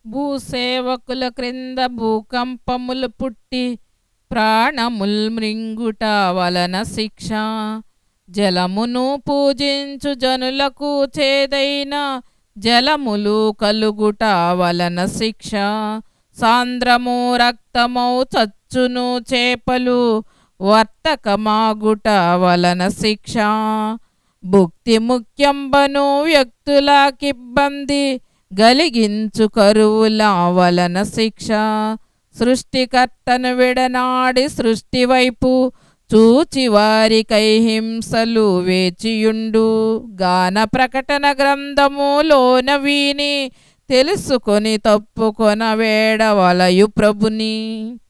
భూసేవకుల క్రింద భూకంపములు పుట్టి ప్రాణముల్ మృంగుట వలన శిక్ష జలమును పూజించు జనులకు చేదైన జలములు కలుగుట వలన శిక్ష సాంద్రము రక్తమౌ చచ్చును చేపలు వర్తకమాగుట వలన శిక్ష భుక్తి ముఖ్యంబను వ్యక్తులకిబ్బంది గలిగించు కరువుల వలన శిక్ష సృష్టికర్తను విడనాడి సృష్టి వైపు చూచి వారికై హింసలు వేచియుండు గాన ప్రకటన గ్రంథములోన వీని తెలుసుకొని తప్పుకొన వేడవలయు ప్రభుని